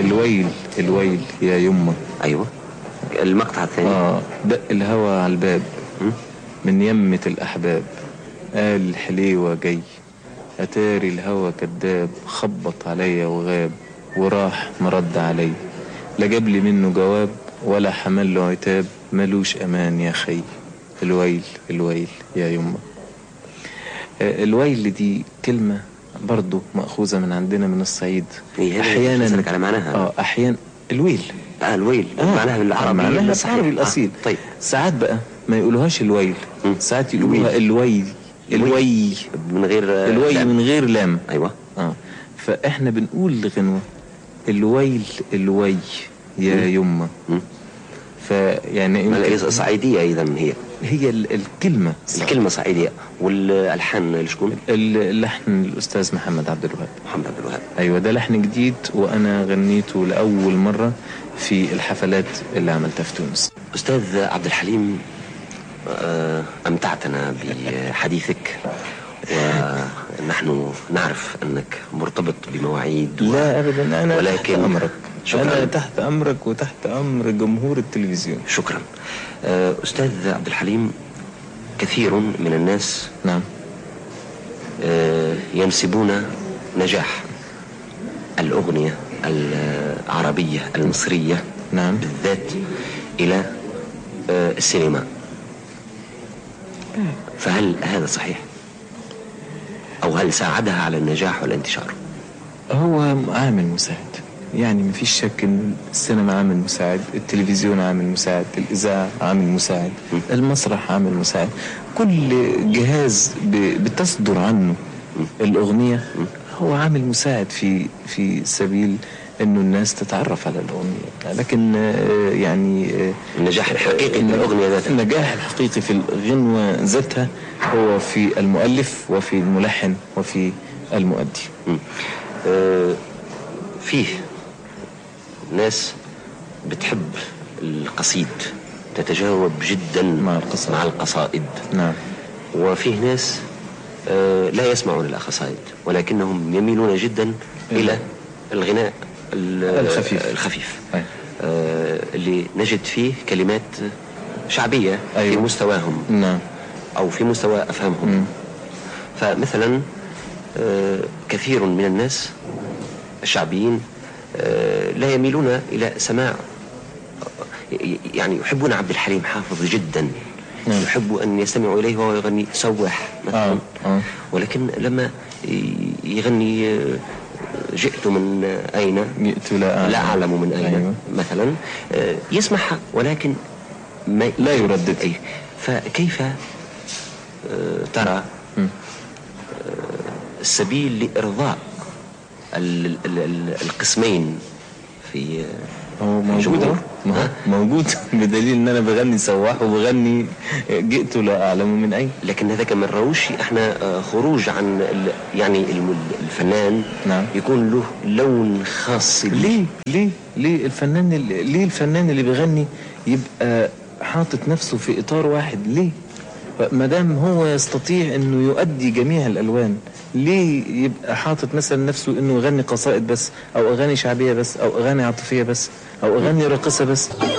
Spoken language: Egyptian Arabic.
الويل الويل يا يمه ايوه المقطع الثاني اه دق الهوى على الباب مم. من يمة الأحباب قال الحليوة جاي أتاري الهوى كداب خبط عليا وغاب وراح مرد علي لا جاب لي منه جواب ولا حمل له عتاب ملوش أمان يا خي الويل الويل يا يمه آه، الويل دي كلمة برضو مأخوذة من عندنا من الصعيد إيه، هذا أحيانا يسألك على معناها. اه أحيانا الويل آه الويل معناها بالعربي معناها صحيح. بالعربي الأصيل آه. طيب ساعات بقى ما يقولوهاش الويل مم. ساعات يقولوها الويل الوي من غير آه، الوي لام. من غير لام ايوه اه فاحنا بنقول لغنوة الويل الوي يا يمه مم. فيعني ما- يمكن صعيديه ايضا هي هي ال- الكلمة الكلمه صعيديه والالحان لشكون؟ اللحن الأستاذ محمد عبد الوهاب محمد عبد الوهاب أيوة ده لحن جديد وأنا غنيته لأول مرة في الحفلات اللي عملتها في تونس استاذ عبد الحليم آه، امتعتنا بحديثك ونحن نعرف انك مرتبط بمواعيد و... لا أبدا أنا ولكن- تحت أمرك شكراً. أنا تحت أمرك وتحت أمر جمهور التلفزيون شكرا آه، استاذ عبد الحليم كثير من الناس نعم آه، ينسبون نجاح الأغنية العربية المصرية نعم بالذات إلى آه، السينما فهل هذا صحيح؟ أو هل ساعدها على النجاح والانتشار؟ هو عامل مساعد يعني مفيش شك ان السينما عامل مساعد التلفزيون عامل مساعد الاذاعه عامل مساعد المسرح عامل مساعد كل جهاز ب- بتصدر عنه الاغنيه هو عامل مساعد في في سبيل انه الناس تتعرف على الاغنيه لكن آه، يعني آه، النجاح الحقيقي للأغنية ذاتها النجاح الحقيقي في الغنوة ذاتها هو في المؤلف وفي الملحن وفي المؤدي مم. آه، فيه ناس بتحب القصيد تتجاوب جدا مع القصائد. مع القصائد نعم وفيه ناس آه، لا يسمعون القصائد ولكنهم يميلون جدا إلى الغناء ال- الخفيف. الخفيف أي. آه، اللي نجد فيه كلمات شعبية في أيوة. مستواهم نعم أو في مستوى أفهامهم فمثلا آه، كثير من الناس الشعبيين آه، لا يميلون إلى سماع ي- يعني يحبون عبد الحليم حافظ جدا نعم. يحب أن يستمعوا إليه وهو يغني سواح مثلا آه، آه. ولكن لما ي- يغني آه، جئت من أين جئت لا أعلم لا أعلم من أين أيوة. مثلا آه، يسمعها ولكن ما لا يردد. أي فكيف آه، ترى مم. السبيل لإرضاء ال- ال- ال- القسمين في هو موجود الجمهور. أهو. ما هو موجود بدليل ان انا بغني سواح وبغني جئت لا اعلم من اين لكن هذاك ما نراوش احنا آه، خروج عن ال- يعني الم- الفنان نعم. يكون له لون خاص به. ليه ليه ليه الفنان اللي ليه الفنان اللي بيغني يبقى حاطط نفسه في اطار واحد ليه ما دام هو يستطيع انه يؤدي جميع الالوان ليه يبقى حاطط مثلا نفسه انه يغني قصائد بس او اغاني شعبيه بس او اغاني عاطفيه بس او اغاني راقصه بس